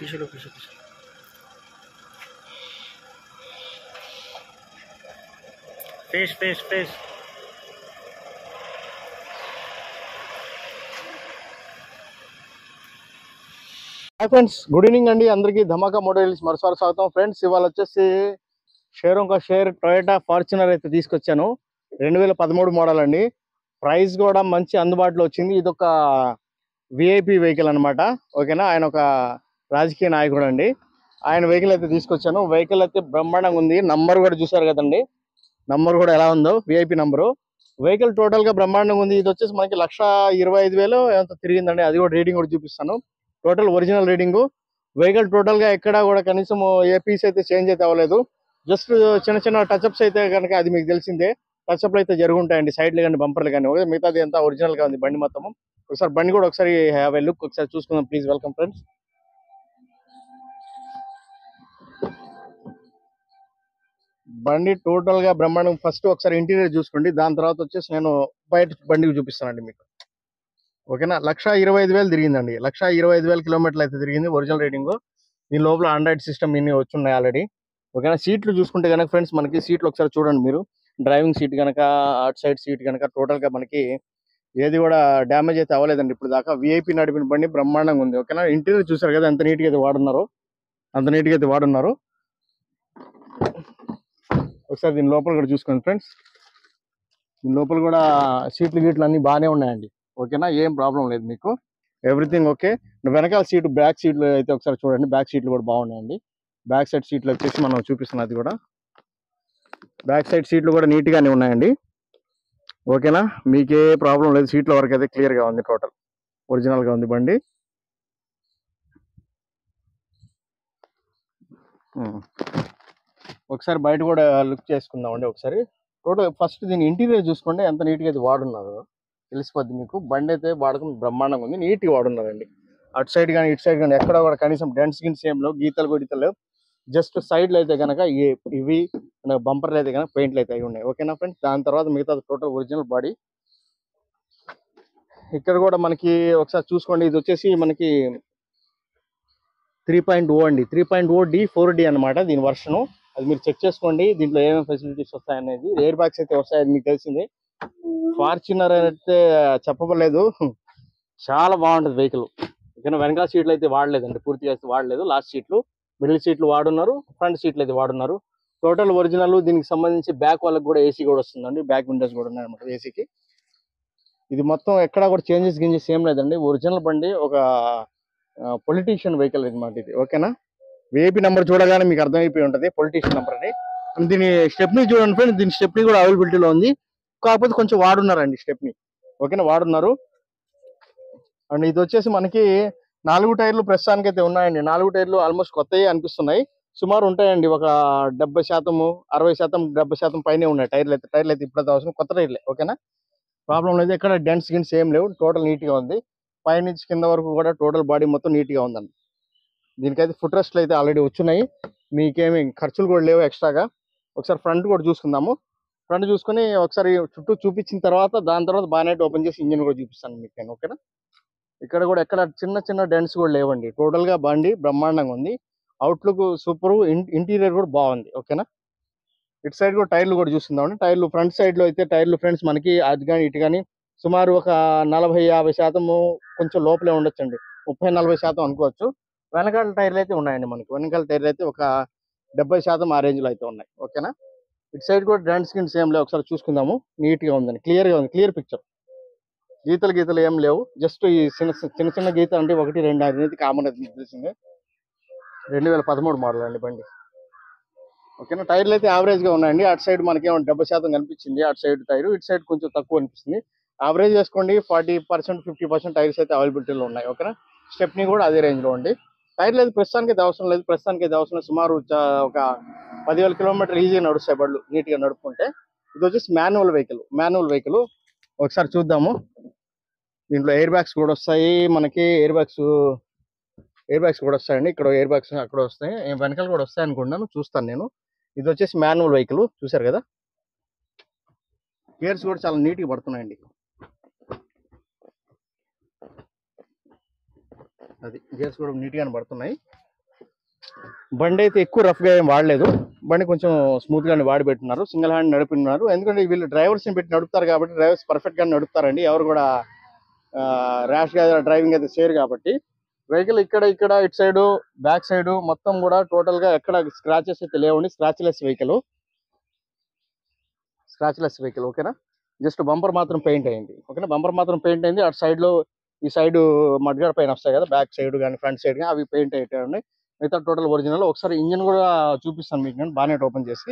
पीछे लो पीछे पीछे face face face hi friends good evening అండి అందరికీ ధమాకా మోడల్స్ మరోసారి స్వాగతం ఫ్రెండ్స్ ఇవాళ వచ్చేసి షేర్ ఒక షేర్ టొయోటా ఫార్చునర్ అయితే తీసుకొచ్చాను రెండు వేల పదమూడు మోడల్ అండి ప్రైస్ కూడా మంచి అందుబాటులో వచ్చింది ఇది ఒక విఐపి వెహికల్ అన్నమాట ఓకేనా ఆయన ఒక రాజకీయ నాయకుడు అండి ఆయన వెహికల్ అయితే తీసుకొచ్చాను వెహికల్ అయితే బ్రహ్మాండంగా ఉంది నంబర్ కూడా చూసారు కదండి నంబర్ కూడా ఎలా ఉందో విఐపి నంబరు వెహికల్ టోటల్ గా బ్రహ్మాండంగా ఉంది ఇది వచ్చేసి మనకి లక్ష ఇరవై ఐదు వేలు ఎంత తిరిగిందండి అది కూడా రీడింగ్ కూడా చూపిస్తాను total original reading vehicle total గా ఎక్కడా కూడా కనీసం ఏ పీస్ అయితే చేంజ్ అయితే అవ్వలేదు జస్ట్ చిన్న చిన్న టచ్అప్స్ అయితే కనుక అది మీకు తెలిసిందే టచ్అప్లు అయితే జరుగుంటాయండి సైడ్లు కానీ బంపర్లు కానీ ఓకే మిగతాది అంతా ఒరిజినల్ గా ఉంది బండి మొత్తం ఒకసారి బండి కూడా ఒకసారి హ్యావ్ లుక్ ఒకసారి చూసుకుందాం ప్లీజ్ వెల్కమ్ ఫ్రెండ్స్ బండి టోటల్ గా బ్రహ్మాండం ఫస్ట్ ఒకసారి ఇంటీరియర్ చూసుకోండి దాని తర్వాత వచ్చేసి నేను బయట బండికి చూపిస్తానండి మీకు ఓకేనా లక్ష ఇరవై ఐదు వేలు తిరిగిందండి లక్ష ఇరవై ఐదు వేల కిలోమీటర్లు అయితే తిరిగింది ఒరిజినల్ రేటింగ్ దీని లోపల ఆండ్రాయిడ్ సిస్టమ్ ఇన్ని వచ్చున్నాయి ఆల్రెడీ ఓకేనా సీట్లు చూసుకుంటే కనుక ఫ్రెండ్స్ మనకి సీట్లు ఒకసారి చూడండి మీరు డ్రైవింగ్ సీట్ కనుక అట్ సైడ్ సీట్ కనుక టోటల్ గా మనకి ఏది కూడా డ్యామేజ్ అయితే అవ్వలేదండి ఇప్పుడు దాకా విఐపి నడిపిన బండి బ్రహ్మాండంగా ఉంది ఓకేనా ఇంటీరియర్ చూసారు కదా ఎంత నీట్ గా అయితే వాడున్నారు అంత నీట్ గా అయితే వాడున్నారు ఒకసారి దీని లోపల కూడా చూసుకోండి ఫ్రెండ్స్ దీని లోపల కూడా సీట్లు గీట్లు అన్ని బాగానే ఉన్నాయండి ఓకేనా ఏం ప్రాబ్లం లేదు మీకు ఎవ్రీథింగ్ ఓకే వెనకాల సీట్ బ్యాక్ సీట్లు అయితే ఒకసారి చూడండి బ్యాక్ సీట్లు కూడా బాగున్నాయండి బ్యాక్ సైడ్ సీట్లు వచ్చేసి మనం చూపిస్తున్నాం అది కూడా బ్యాక్ సైడ్ సీట్లు కూడా నీట్ గానే ఉన్నాయండి ఓకేనా మీకే ప్రాబ్లం లేదు సీట్ల వరకు అయితే క్లియర్ గా ఉంది టోటల్ ఒరిజినల్ గా ఉంది బండి ఉమ్. ఒకసారి బయట కూడా లుక్ చేసుకుందామండి ఒకసారి టోటల్ ఫస్ట్ దీని ఇంటీరియర్ చూసుకోండి ఎంత నీట్గా అయితే వాడున్నారు తెలిసిపోద్ది మీకు బండి అయితే వాడకం బ్రహ్మాండంగా ఉంది నీట్గా వాడున్నారండి అటు సైడ్ కానీ ఇటు సైడ్ కానీ ఎక్కడ కూడా కనీసం డెంట్స్ గిన్స్ ఏం లేవు గీతలు గీతలు లేవు జస్ట్ సైడ్లు అయితే కనుక ఇవి బంపర్లు అయితే కనుక పెయింట్లు అయితే అయి ఉన్నాయి ఓకేనా ఫ్రెండ్స్ దాని తర్వాత మిగతా టోటల్ ఒరిజినల్ బాడీ ఇక్కడ కూడా మనకి ఒకసారి చూసుకోండి ఇది వచ్చేసి మనకి త్రీ పాయింట్ ఓ అండి three point O D four D అనమాట దీని వర్షను అది మీరు చెక్ చేసుకోండి దీంట్లో ఏమేమి ఫెసిలిటీస్ వస్తాయనేది ఎయిర్ బ్యాగ్స్ అయితే వస్తాయని మీకు తెలిసింది ఫార్చునర్ అయితే చెప్పలేదు చాలా బాగుంటుంది వెహికల్ ఓకేనా వెనకాల సీట్లు అయితే వాడలేదండి పూర్తిగా అయితే వాడలేదు లాస్ట్ సీట్లు మిడిల్ సీట్లు వాడున్నారు ఫ్రంట్ సీట్లు అయితే వాడున్నారు టోటల్ ఒరిజినల్ దీనికి సంబంధించి బ్యాక్ వాళ్ళకి కూడా ఏసీ కూడా వస్తుందండి బ్యాక్ విండోస్ కూడా ఉన్నాయి అనమాట ఏసీకి ఇది మొత్తం ఎక్కడా కూడా చేంజెస్ గింజెస్ ఏం లేదండి ఒరిజినల్ బండి ఒక పొలిటీషియన్ వెహికల్ అనమాట ఇది ఓకేనా వేపీ నెంబర్ చూడగానే మీకు అర్థమైపోయి ఉంటుంది పొలిటీషియన్ నెంబర్ అని దీని స్టెప్నీ చూడండి ఫ్రెండ్ దీని స్టెప్నీ కూడా అవైలబిలిటీలో ఉంది కాకపోతే కొంచెం వాడున్నారండి స్టెప్నీ ఓకేనా వాడున్నారు అండ్ ఇది వచ్చేసి మనకి నాలుగు టైర్లు ప్రస్తుతానికి అయితే ఉన్నాయండి నాలుగు టైర్లు ఆల్మోస్ట్ కొత్తవి అనిపిస్తున్నాయి సుమారు ఉంటాయండి ఒక డెబ్బై శాతము అరవై శాతం డెబ్బై శాతం పైనే ఉన్నాయి టైర్లు అయితే టైర్లు అయితే ఇప్పుడు అవసరం కొత్త టైర్లే ఓకేనా ప్రాబ్లం లేదు ఎక్కడ డెంట్స్ గిన్స్ ఏం లేవు టోటల్ నీట్ గా ఉంది పైనుంచి కింద వరకు కూడా టోటల్ బాడీ మొత్తం నీట్ గా ఉందండి దీనికైతే ఫుట్ రెస్ట్లు అయితే ఆల్రెడీ వచ్చున్నాయి మీకేమి ఖర్చులు కూడా లేవు ఎక్స్ట్రాగా ఒకసారి ఫ్రంట్ కూడా చూసుకుందాము ఫ్రంట్ చూసుకొని ఒకసారి చుట్టూ చూపించిన తర్వాత దాని తర్వాత బానెట్ ఓపెన్ చేసి ఇంజిన్ కూడా చూపిస్తాను మీకు నేను ఓకేనా ఇక్కడ కూడా ఎక్కడ చిన్న చిన్న డెంట్స్ కూడా లేవండి టోటల్ గా బండి బ్రహ్మాండంగా ఉంది అవుట్లుక్ సూపర్ ఇంటీరియర్ కూడా బాగుంది ఓకేనా ఇటు సైడ్ కూడా టైర్లు కూడా చూస్తుందామండి టైర్లు ఫ్రంట్ సైడ్ లో అయితే టైర్లు ఫ్రెండ్స్ మనకి అది కానీ ఇటు కానీ సుమారు ఒక నలభై యాభై శాతము కొంచెం లోపలే ఉండొచ్చండి ముప్పై నలభై శాతం అనుకోవచ్చు వెనకాల టైర్లు అయితే ఉన్నాయండి మనకి వెనకాల టైర్లు అయితే ఒక డెబ్బై శాతం ఆ రేంజ్ లో అయితే ఉన్నాయి ఓకేనా ఇటు సైడ్ కూడా డ్రాండ్ స్కిన్ సేమ్ లేవు ఒకసారి చూసుకుందాము నీట్ గా ఉందండి క్లియర్ గా ఉంది క్లియర్ పిక్చర్ గీతలు గీతలు ఏం లేవు జస్ట్ ఈ చిన్న చిన్న చిన్న గీతలు అంటే ఒకటి రెండు అనేది కామన్ అది మీకు తెలిసిందే రెండు వేల పదమూడు మోడల్ అండి బండి ఓకేనా టైర్లు అయితే యావరేజ్ గా ఉన్నాయండి అటు సైడ్ మనకి ఏమో డెబ్బై శాతం కనిపించింది అటు సైడ్ టైర్ ఇటు సైడ్ కొంచెం తక్కువ అనిపిస్తుంది యావరేజ్ చేసుకోండి forty percent fifty percent tyres అయితే అవైలబిలిటీలో ఉన్నాయి ఓకేనా స్టెప్ని కూడా అదే రేంజ్ లో ఉంది టైర్లు అయితే ప్రస్తుతానికి అయితే అవసరం లేదు ప్రస్తుతానికి అయితే అవసరం లేదు సుమారు చ- ఒక పదివేల కిలోమీటర్ ఈజీగా నడుస్తాయి బళ్ళు నీట్ గా నడుపుకుంటే ఇది వచ్చేసి మాన్యువల్ వెహికల్ మాన్యువల్ వెహికల్ ఒకసారి చూద్దాము దీంట్లో ఎయిర్ బ్యాగ్స్ కూడా వస్తాయి మనకి ఎయిర్ బ్యాగ్స్ ఎయిర్ బ్యాగ్స్ కూడా వస్తాయండి ఇక్కడ ఎయిర్ బ్యాగ్స్ అక్కడ వస్తాయి ఏ వెనకాల కూడా వస్తాయి అనుకుంటున్నాను చూస్తాను నేను ఇది వచ్చేసి మాన్యువల్ వెహికల్ చూసారు కదా గేర్స్ కూడా చాలా నీట్గా పడుతున్నాయండి అది గేర్స్ కూడా నీట్గానే పడుతున్నాయి బండి అయితే ఎక్కువ రఫ్గా ఏం వాడలేదు బండి కొంచెం స్మూత్ గానే వాడి పెట్టున్నారు సింగిల్ హ్యాండ్ నడిపిస్తున్నారు ఎందుకంటే వీళ్ళు డ్రైవర్స్ ని పెట్టి నడుపుతారు కాబట్టి డ్రైవర్స్ పర్ఫెక్ట్ గా నడుపుతారండి ఎవరు కూడా ర్యాష్ గా డ్రైవింగ్ అయితే చేయరు కాబట్టి వెహికల్ ఇక్కడ ఇక్కడ ఇటు సైడ్ బ్యాక్ సైడ్ మొత్తం కూడా టోటల్ గా ఎక్కడ స్క్రాచెస్ అయితే లేవండి scratchless vehicle scratchless vehicle ఓకేనా జస్ట్ బంపర్ మాత్రం పెయింట్ అయింది ఓకేనా బంపర్ మాత్రం పెయింట్ అయింది అటు సైడ్ లో ఈ సైడ్ మడ్గాడ పైన వస్తాయి కదా బ్యాక్ సైడ్ కానీ ఫ్రంట్ సైడ్ కానీ అవి పెయింట్ అయితే ఉన్నాయి మిగతా టోటల్ ఒరిజినల్ ఒకసారి ఇంజిన్ కూడా చూపిస్తాను మీకు నేను బానెట్ ఓపెన్ చేసి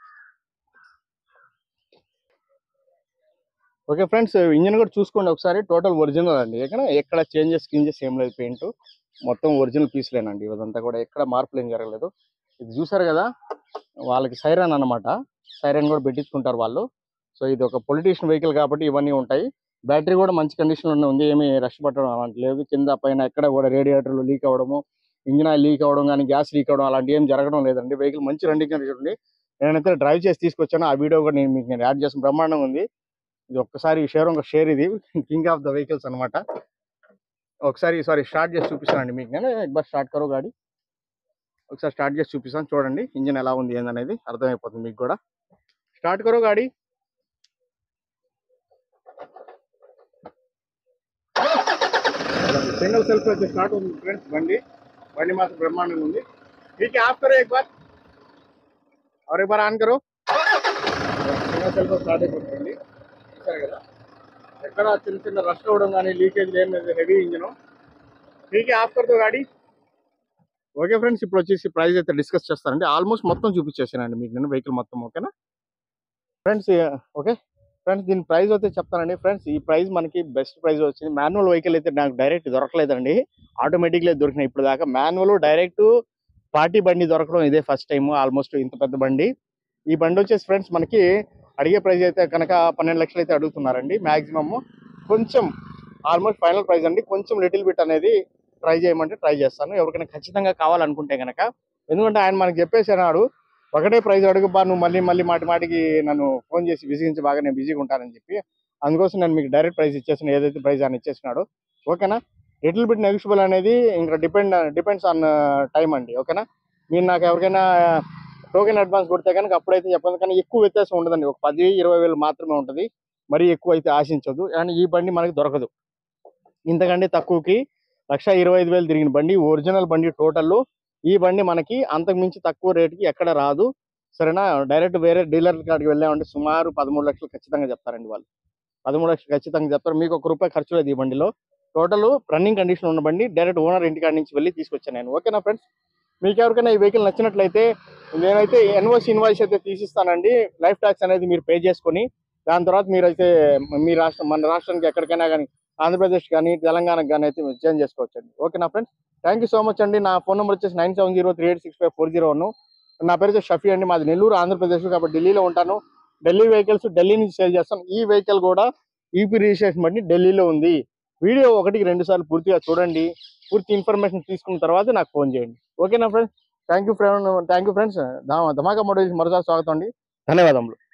ఓకే ఫ్రెండ్స్ ఇంజిన్ కూడా చూసుకోండి ఒకసారి టోటల్ ఒరిజినల్ అండి ఎక్కడ ఎక్కడ చేంజెస్ కింజెస్ ఏం లేదు పెయింట్ మొత్తం ఒరిజినల్ పీస్లేనండి ఇదంతా కూడా ఎక్కడ మార్పులు ఏం జరగలేదు ఇది చూసారు కదా వాళ్ళకి సైరన్ అన్నమాట సైరన్ కూడా పెట్టించుకుంటారు వాళ్ళు సో ఇది ఒక పొలిటీషియన్ వెహికల్ కాబట్టి ఇవన్నీ ఉంటాయి బ్యాటరీ కూడా మంచి కండిషన్లోనే ఉంది ఏమీ రష్ పట్టడం అలాంటి లేదు కింద పైన ఎక్కడ కూడా రేడియేటర్లు లీక్ అవ్వడము ఇంజిన్ ఆయిల్ లీక్ అవ్వడం కానీ గ్యాస్ లీక్ అవ్వడం అలాంటి ఏం జరగడం లేదండి వెహికల్ మంచి రన్నింగ్ కండిషన్ ఉంది నేనైతే డ్రైవ్ చేసి తీసుకొచ్చాను ఆ వీడియో కూడా నేను మీకు నేను యాడ్ చేసిన బ్రహ్మాండంగా ఉంది ఇది ఒక్కసారి షేర్ ఒక షేర్ ఇది కింగ్ ఆఫ్ ద వెహికల్స్ అన్నమాట ఒకసారి సారీ స్టార్ట్ చేసి చూపిస్తానండి మీకు నేను ఒకసారి స్టార్ట్ కరో గాడి ఒకసారి స్టార్ట్ చేసి చూపిస్తాను చూడండి ఇంజిన్ ఎలా ఉంది ఏందనేది అర్థమైపోతుంది మీకు కూడా స్టార్ట్ కరో గాడి సింగిల్ సెల్ఫ్ అయితే స్టార్ట్ ఉంది ఫ్రెండ్స్ బండి బండి మాత్రం బ్రహ్మాండంగా ఉంది ठीक है आप करो एक बार और एक बार ఆన్ करो సింగిల్ సెల్ఫ్ స్టార్ట్ అయిపోతుంది చూసారు కదా ఎక్కడ చిన్న చిన్న రష్ అవ్వడం కానీ లీకేజ్ ఏం లేదు హెవీ ఇంజిన్ ठीक है ఆఫ్ కర్తో గాడి ఓకే ఫ్రెండ్స్ ఇప్పుడు వచ్చేసి ప్రైస్ అయితే డిస్కస్ చేస్తానండి ఆల్మోస్ట్ మొత్తం చూపించేసానండి మీకు నేను వెహికల్ మొత్తం ఓకేనా ఫ్రెండ్స్ ఓకే ఫ్రెండ్స్ దీని ప్రైస్ అయితే చెప్తానండి ఫ్రెండ్స్ ఈ ప్రైస్ మనకి బెస్ట్ ప్రైస్ వచ్చింది మాన్యువల్ వెహికల్ అయితే నాకు డైరెక్ట్ దొరకలేదండి ఆటోమేటిక్లీ దొరికినాయి ఇప్పుడు దాకా మాన్యువల్ డైరెక్ట్ పార్టీ బండి దొరకడం ఇదే ఫస్ట్ టైం ఆల్మోస్ట్ ఇంత పెద్ద బండి ఈ బండి వచ్చేసి ఫ్రెండ్స్ మనకి అడిగే ప్రైస్ అయితే కనుక పన్నెండు లక్షలు అయితే అడుగుతున్నారండి మాక్సిమమ్ కొంచెం ఆల్మోస్ట్ ఫైనల్ ప్రైస్ అండి కొంచెం లిటిల్ బిట్ అనేది ట్రై చేయమంటే ట్రై చేస్తాను ఎవరికైనా ఖచ్చితంగా కావాలనుకుంటే కనుక ఎందుకంటే ఆయన మనకి చెప్పేసి అన్నాడు ఒకటే ప్రైజ్ అడుగుబా నువ్వు మళ్ళీ మళ్ళీ మాటి మాటికి నన్ను ఫోన్ చేసి విసిగించి బాగా నేను బిజీగా ఉంటానని చెప్పి అందుకోసం నేను మీకు డైరెక్ట్ ప్రైస్ ఇచ్చేసిన ఏదైతే ప్రైస్ అని ఇచ్చేసినాడు ఓకేనా లిటిల్ బిట్ నెగిషియబుల్ అనేది ఇంకా డిపెండ్ డిపెండ్స్ ఆన్ టైం అండి ఓకేనా మీరు నాకు ఎవరికైనా టోకెన్ అడ్వాన్స్ కొడితే కనుక అప్పుడైతే చెప్పండి కానీ ఎక్కువ వ్యత్యాసం ఉండదండి ఒక పది ఇరవై వేలు మాత్రమే ఉంటుంది మరీ ఎక్కువ అయితే ఆశించదు అండ్ ఈ బండి మనకి దొరకదు ఇంతకంటే తక్కువకి లక్ష ఇరవై ఐదు వేలు తిరిగిన బండి ఒరిజినల్ బండి టోటల్ ఈ బండి మనకి అంతకు మించి తక్కువ రేటుకి ఎక్కడ రాదు సరేనా డైరెక్ట్ వేరే డీలర్ కాడికి వెళ్ళామంటే సుమారు పదమూడు లక్షలు ఖచ్చితంగా చెప్తారండి వాళ్ళు పదమూడు లక్షలు ఖచ్చితంగా చెప్తారు మీకు ఒక రూపాయి ఖర్చు లేదు ఈ బండిలో టోటల్ రన్నింగ్ కండిషన్ ఉన్న బండి డైరెక్ట్ ఓనర్ ఇంటికాడ నుంచి వెళ్ళి తీసుకొచ్చాను నేను ఓకేనా ఫ్రెండ్స్ మీకు ఎవరికైనా ఈ వెహికల్ నచ్చినట్లయితే నేనైతే ఎన్ఓసి ఇన్వాయిస్ అయితే తీసిస్తానండి లైఫ్ ట్యాక్స్ అనేది మీరు పే చేసుకొని దాని తర్వాత మీరు అయితే మీ రాష్ట్రం మన రాష్ట్రానికి ఎక్కడికైనా కానీ ఆంధ్రప్రదేశ్ కానీ తెలంగాణకు కానీ అయితే చేంజ్ చేసుకోవచ్చండి ఓకేనా friends thank you so much అండి నా ఫోన్ నెంబర్ వచ్చేసి nine seven zero three eight six five four zero one నా పేరు వచ్చేసి షఫీ అండి మాది నెల్లూరు ఆంధ్రప్రదేశ్ కాబట్టి ఢిల్లీలో ఉంటాను ఢిల్లీ వెహికల్స్ ఢిల్లీ నుంచి సేల్ చేస్తాను ఈ వెహికల్ కూడా ఈపీ రిజిస్ట్రేషన్ బట్టి ఢిల్లీలో ఉంది వీడియో ఒకటికి రెండు సార్లు పూర్తిగా చూడండి పూర్తి ఇన్ఫర్మేషన్ తీసుకున్న తర్వాత నాకు ఫోన్ చేయండి ఓకేనా friends thank you friend thank you friends Dhamaka models మరోసారి స్వాగతం అండి ధన్యవాదములు